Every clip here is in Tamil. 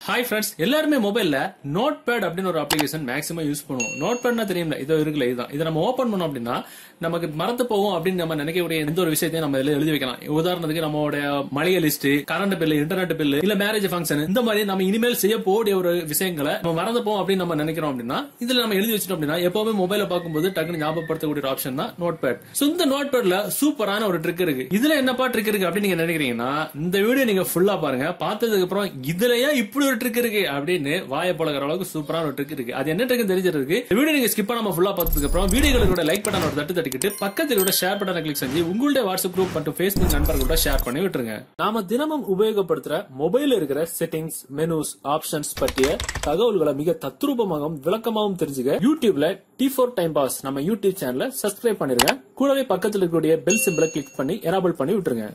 ஹாய் ஃப்ரெண்ட்ஸ் எல்லாருமே மொபைல்ல நோட் பேட் அப்படின்னு ஒரு அப்ளிகேஷன் மேக்ஸிமம் யூஸ் பண்ணுவோம் நோட் பேட்னா தெரியும்ல இது இருக்குல்ல இதுதான் இதை நம்ம ஓபன் பண்ணோம் அப்படின்னா நமக்கு மறந்து போவோம் அப்படின்னு நம்ம நினைக்கக்கூடிய எந்த ஒரு விஷயத்தையும் நம்ம இதுல எழுதி வைக்கலாம் உதாரணத்துக்கு நம்மளோட மளிகை list current bill internet bill இல்ல மேரேஜ் ஃபங்க்ஷன் இந்த மாதிரி நம்ம இனிமேல் செய்ய போடிய ஒரு விஷயங்களை நம்ம மறந்து போவோம் அப்படின்னு நம்ம நினைக்கிறோம் அப்படின்னா இதுல நம்ம எழுதி வச்சிட்டோம் அப்படின்னா எப்பவுமே மொபைல பார்க்கும்போது டக்குனு ஞாபகப்படுத்தக்கூடிய ஒரு ஆப்ஷன் தான் நோட் பேட் சோ இந்த நோட் பேட்ல சூப்பரான ஒரு ட்ரிக் இருக்கு இதுல என்னப்பா ட்ரிக் இருக்கு அப்படின்னு நீங்க நினைக்கிறீங்கன்னா இந்த வீடியோ நீங்க ஃபுல்லா பாருங்க பார்த்ததுக்கு அப்புறம் இதுல ஏன் இப்படி ஒரு ட்ரிக் இருக்கு அப்படின்னு வாய பழகிற அளவுக்கு சூப்பரான ஒரு ட்ரிக் இருக்கு அது என்ன ட்ரிக் தெரிஞ்சிருக்கு இந்த வீடியோ நீங்க ஸ்கிப் பண்ணாம ஃபுல்லா பார்த்ததுக்கு அப்புறம் வீடியோகளோட லைக் பட்டன் ஒரு தட்டு தட்டிக்கிட்டு பக்கத்தில் கூட ஷேர் பட்டனை கிளிக் செஞ்சு உங்களுடைய வாட்ஸ்அப் குரூப் மற்றும் ஃபேஸ்புக் நண்பர்களோட ஷேர் பண்ணி விட்டுருங்க நாம தினமும் உபயோகப்படுத்துற மொபைல் இருக்கிற செட்டிங்ஸ் மெனுஸ் ஆப்ஷன்ஸ் பற்றிய தகவல்களை மிக தத்ரூபமாகவும் விளக்கமாகவும் தெரிஞ்சுக்க யூடியூப்ல டி ஃபோர் டைம் பாஸ் நம்ம யூடியூப் சேனலை சப்ஸ்கிரைப் பண்ணிருங்க கூடவே பக்கத்தில் இருக்கக்கூடிய பெல் சிம்பிளை கிளிக் பண்ணி எனபிள் பண்ணி விட்டுருங்க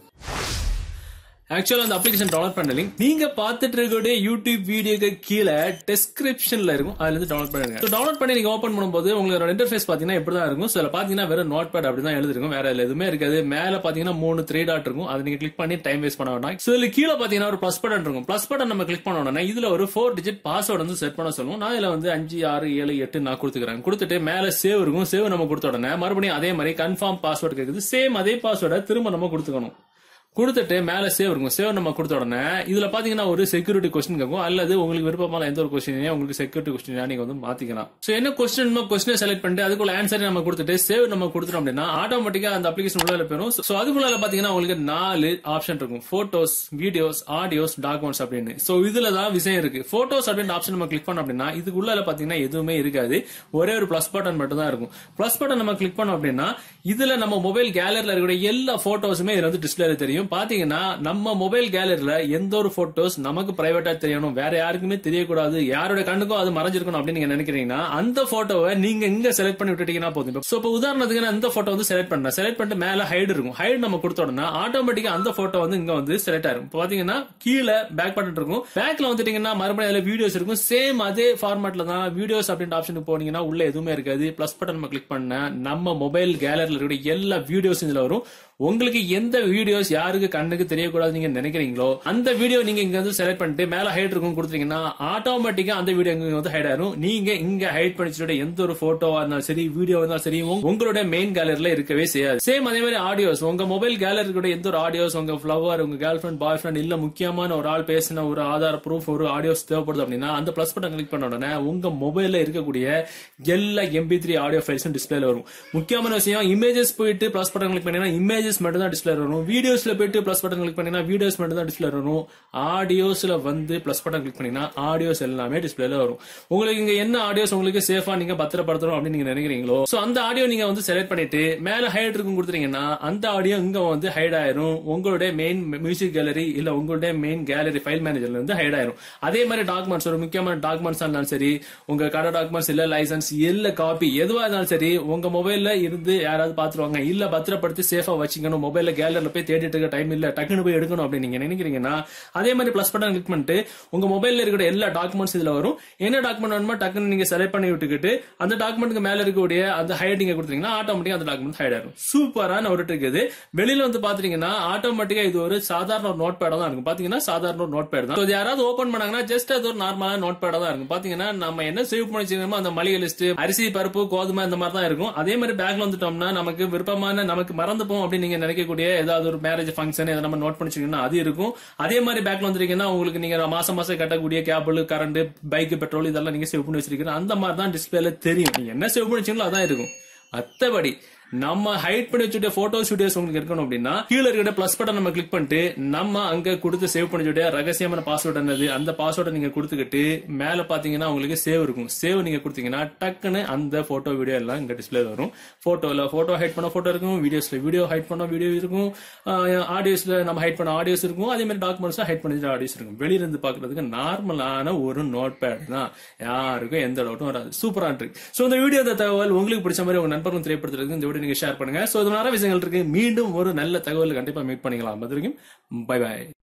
ஆக்சுவலா அந்த அப்ளிகேஷன் டவுன்லோட் பண்ண லிங்க் நீங்க பார்த்துட்டு இருக்கக்கூடிய யூடியூப் வீடியோக்கு கீழே டிஸ்கிரிப்ஷன்ல இருக்கும் அதுல இருந்து டவுன்லோட் பண்ணுங்க டவுன்லோட் பண்ணி நீங்க ஓபன் பண்ணும்போது உங்களோட இன்டர்ஃபேஸ் பாத்தீங்கன்னா இப்படி தான் இருக்கும் சில பாத்தீங்கன்னா வெறும் நோட் பேட் அப்படி தான் எழுதிருக்கும் வேற இதுல எதுவுமே இருக்காது மேல பாத்தீங்கன்னா மூணு த்ரீ டாட் இருக்கும் அதை நீங்க கிளிக் பண்ணி டைம் வேஸ்ட் பண்ண வேண்டாம் So, இதுல கீழே பாத்தீங்கன்னா ஒரு பிளஸ் பட்டன் இருக்கும் பிளஸ் பட்டன் நம்ம கிளிக் பண்ண உடனே இதுல ஒரு ஃபோர் டிஜிட் பாஸ்வேர்டு வந்து செட் பண்ண சொல்லுவோம் நான் இதுல வந்து அஞ்சு ஆறு ஏழு எட்டு நான் கொடுத்துக்கிறேன் கொடுத்துட்டு மேல சேவ் இருக்கும் சேவ் நம்ம கொடுத்த உடனே மறுபடியும் அதே மாதிரி கன்ஃபார்ம் பாஸ்வேர்டு கேக்குது சேம் அதே பாஸ்வேர்டை திரும்ப நம்ம கொடுத்துக்கணும் கொடுத்துட்டு மேல சேவ் இருக்கும் சேவ் நம்ம கொடுத்த உடனே இதுல பாத்தீங்கன்னா ஒரு செக்யூரிட்டி கொஸ்டின் கேட்கும் அல்லது உங்களுக்கு விருப்பமான எந்த ஒரு கொஸ்டினையும் உங்களுக்கு செக்யூரிட்டி கொஸ்டினா நீங்க வந்து மாத்திக்கலாம் சோ என்ன கொஸ்டின் கொஸ்டினை செலக்ட் பண்ணிட்டு அதுக்குள்ள ஆன்சரை நம்ம கொடுத்துட்டு சேவ் நம்ம கொடுத்துட்டோம் அப்படின்னா ஆட்டோமேட்டிக்கா அந்த அப்ளிகேஷன் உள்ள போயிடும் சோ அதுக்குள்ள பாத்தீங்கன்னா உங்களுக்கு நாலு ஆப்ஷன் இருக்கும் போட்டோஸ் வீடியோஸ் ஆடியோஸ் டாக்குமெண்ட்ஸ் அப்படின்னு சோ இதுல தான் விஷயம் இருக்கு போட்டோஸ் அப்படின்னு ஆப்ஷன் நம்ம கிளிக் பண்ணோம் அப்படின்னா இதுக்குள்ள பாத்தீங்கன்னா எதுவுமே இருக்காது ஒரே ஒரு பிளஸ் பட்டன் மட்டும் தான் இருக்கும் பிளஸ் பட்டன் நம்ம கிளிக் பண்ணோம் அப்படின்னா இதுல நம்ம மொபைல் கேலரியில இருக்கக்கூடிய எல்லா போட்டோஸுமே இதுல வந்து டிஸ்பிளேல தெரியும் பாத்தீங்கன்னா நம்ம மொபைல் கேலரியில எந்த ஒரு போட்டோஸ் நமக்கு பிரைவேட்டா தெரியணும் வேற யாருக்குமே தெரியக்கூடாது யாரோட கண்ணுக்கும் அது மறைஞ்சிருக்கணும் அப்படின்னு நீங்க நினைக்கிறீங்கன்னா அந்த போட்டோவை நீங்க இங்க செலக்ட் பண்ணி விட்டுட்டீங்கன்னா போதும் சோ இப்போ உதாரணத்துக்கு நான் இந்த போட்டோ வந்து செலக்ட் பண்றேன் செலக்ட் பண்ணிட்டு மேல ஹைட் இருக்கும் ஹைட் நம்ம கொடுத்த உடனே ஆட்டோமேட்டிக்கா அந்த போட்டோ வந்து இங்க வந்து செலக்ட் ஆயிரும் இப்போ பாத்தீங்கன்னா கீழே பேக் பட்டன் இருக்கும் பேக்ல வந்துட்டீங்கன்னா மறுபடியும் அதுல வீடியோஸ் இருக்கும் சேம் அதே ஃபார்மேட்ல தான் வீடியோஸ் அப்படின்ற ஆப்ஷனுக்கு போனீங்கன்னா உள்ள எதுவுமே இருக்காது பிளஸ் பட்டன் நம்ம கிளிக் பண்ண நம்ம மொபைல் கேலரியில் இருக்கக்கூடிய எல்லா வீடியோஸ் இதுல வரும் உங்களுக்கு எந்த வீடியோஸ் யாருக்கு கண்ணுக்கு தெரியக்கூடாது நீங்க நினைக்கிறீங்களோ அந்த வீடியோ நீங்க இங்க வந்து செலக்ட் பண்ணிட்டு மேல ஹைட் இருக்கும் கொடுத்தீங்கன்னா ஆட்டோமேட்டிக்கா அந்த வீடியோ இங்க வந்து ஹைட் ஆயிரும் நீங்க இங்க ஹைட் பண்ணிச்சுட்டு எந்த ஒரு போட்டோவா இருந்தாலும் சரி வீடியோ இருந்தாலும் சரி உங்க- உங்களுடைய மெயின் கேலரியில இருக்கவே செய்யாது சேம் அதே மாதிரி ஆடியோஸ் உங்க மொபைல் கேலரி கூட எந்த ஒரு ஆடியோஸ் உங்க ஃபிளவர் உங்க கேர்ள் ஃபிரெண்ட் பாய் ஃபிரெண்ட் இல்ல முக்கியமான ஒரு ஆள் பேசின ஒரு ஆதார ப்ரூஃப் ஒரு ஆடியோஸ் தேவைப்படுது அப்படின்னா அந்த பிளஸ் பட்டன் கிளிக் பண்ண உடனே உங்க மொபைல்ல இருக்கக்கூடிய எல்லா எம்பி த்ரீ ஆடியோ ஃபைல்ஸும் டிஸ்பிளேல வரும் முக்கியமான விஷயம் இமேஜஸ் போயிட்டு பிளஸ் பட்டன் கிளிக் பண்ணீங்கன்னா இமேஜஸ் மட்டும் தான் டிஸ்பிளே வரும் வீடியோஸ்ல போயிட்டு பிளஸ் பட்டன் கிளிக் பண்ணீங்கன்னா வீடியோஸ் மட்டும் தான் டிஸ்பிளே வரும் ஆடியோஸ்ல வந்து பிளஸ் பட்டன் கிளிக் பண்ணீங்கன்னா ஆடியோஸ் எல்லாமே டிஸ்பிளேல வரும் உங்களுக்கு இங்க என்ன ஆடியோஸ் உங்களுக்கு சேஃபா நீங்க பத்திரப்படுத்தணும் அப்படின்னு நீங்க நினைக்கிறீங்களோ சோ அந்த ஆடியோ நீங்க வந்து செலக்ட் பண்ணிட்டு மேல ஹைட் இருக்கும் கொடுத்துறீங்கன்னா அந்த ஆடியோ இங்க வந்து ஹைட் ஆயிரும் உங்களுடைய மெயின் மியூசிக் கேலரி இல்ல உங்களுடைய மெயின் கேலரி ஃபைல் மேனேஜர்ல இருந்து ஹைட் ஆயிரும் அதே மாதிரி டாக்குமெண்ட்ஸ் ஒரு முக்கியமான டாக்குமெண்ட்ஸ் இருந்தாலும் சரி உங்க கடை டாக்குமெண்ட்ஸ் இல்ல லைசன்ஸ் இல்ல காப்பி எதுவா இருந்தாலும் சரி உங்க மொபைல்ல இருந்து யாராவது பாத்துருவாங்க இல்ல பத்திரப்படுத்தி சேஃபா வச்சுக்கணும் மொபைல்ல கேலரில போய் தேடிட்டு இருக்க டைம் இல்ல டக்குனு போய் எடுக்கணும் அப்படின்னு நீங்க நினைக்கிறீங்கன்னா அதே மாதிரி பிளஸ் பட்டன் கிளிக் பண்ணிட்டு உங்க மொபைல்ல இருக்கிற எல்லா டாக்குமெண்ட்ஸ் இதுல வரும் என்ன டாக்குமெண்ட் வேணுமோ டக்குன்னு நீங்க செலக்ட் பண்ணி விட்டுக்கிட்டு அந்த டாக்குமெண்ட்க்கு மேல இருக்கக்கூடிய அந்த ஹைடிங்க கொடுத்தீங்கன்னா ஆட்டோமேட்டிக்கா அந்த டாக்குமெண்ட் ஹைட் ஆயிரும் சூப்பரான ஒரு trick இது வெளியில வந்து பாத்தீங்கன்னா ஆட்டோமேட்டிக்கா இது ஒரு சாதாரண ஒரு நோட் பேடா தான் இருக்கும் பாத்தீங்கன்னா சாதாரண ஒரு நோட் பேட் தான் So, இது யாராவது ஓபன் பண்ணாங்கன்னா ஜஸ்ட் அது ஒரு நார்மலான நோட் பேடா தான் இருக்கும் பாத்தீங்கன்னா நம்ம என்ன சேவ் பண்ணி வச்சிருக்கோமோ அந்த மளிகை லிஸ்ட் அரிசி பருப்பு கோதுமை இந்த மாதிரி தான் இருக்கும் அதே மாதிரி பேக்ல வந்துட்டோம்னா நமக்கு விருப்பமான நமக்கு மறந்து போவோம் அப்படின்னு நீங்க நினைக்கக்கூடிய ஏதாவது ஒரு மேரேஜ் ஃபங்க்ஷன் இதை நம்ம நோட் பண்ணிச்சிங்கன்னா அது இருக்கும் அதே மாதிரி பேக்ல வந்துருக்கீங்கன்னா உங்களுக்கு நீங்க மாசம் மாசம் கட்டக்கூடிய கேபிள் கரண்ட் பைக் பெட்ரோல் இதெல்லாம் நீங்க சேவ் பண்ணி வச்சிருக்கீங்க அந்த மாதிரி தான் டிஸ்பிளேல தெரியும் நீங்க என்ன சேவ் பண்ணி வச்சீங்களோ அதான் இருக்கும் மத்தபடி நம்ம ஹைட் பண்ணி வச்சுட்டு போட்டோஸ் வீடியோஸ் உங்களுக்கு இருக்கணும் அப்படின்னா கீழே இருக்கிற பிளஸ் பட்டன் நம்ம கிளிக் பண்ணிட்டு நம்ம அங்க கொடுத்து சேவ் பண்ணி வச்சுட்டு ரகசியமான பாஸ்வேர்ட் என்னது அந்த பாஸ்வேர்டை நீங்க கொடுத்துக்கிட்டு மேல பாத்தீங்கன்னா உங்களுக்கு சேவ் இருக்கும் சேவ் நீங்க கொடுத்தீங்கன்னா டக்குன்னு அந்த போட்டோ வீடியோ எல்லாம் இங்க டிஸ்பிளே வரும் போட்டோல போட்டோ ஹைட் பண்ண போட்டோ இருக்கும் வீடியோஸ்ல வீடியோ ஹைட் பண்ண வீடியோ இருக்கும் ஆடியோஸ்ல நம்ம ஹைட் பண்ண ஆடியோஸ் இருக்கும் அதே மாதிரி டாக்குமெண்ட்ஸ் ஹைட் பண்ண ஆடியோஸ் இருக்கும் வெளியில இருந்து பாக்குறதுக்கு நார்மலான ஒரு நோட் பேட் தான் யாருக்கும் எந்த டவுட்டும் வராது சூப்பரா இருக்கு சோ இந்த வீடியோ இந்த தகவல் உங்களுக்கு பிடிச்ச மாதிரி உங்க நண்பர்களும் தெரியப்படுத்துறதுக்கு இந்த வீடியோ நீங்க ஷேர் பண்ணுங்க சோ இது நிறைய விஷயங்கள் இருக்கு மீண்டும் ஒரு நல்ல தகவல் கண்டிப்பா மீட் பண்ணிக்கலாம் அது வரைக்கும் பை பை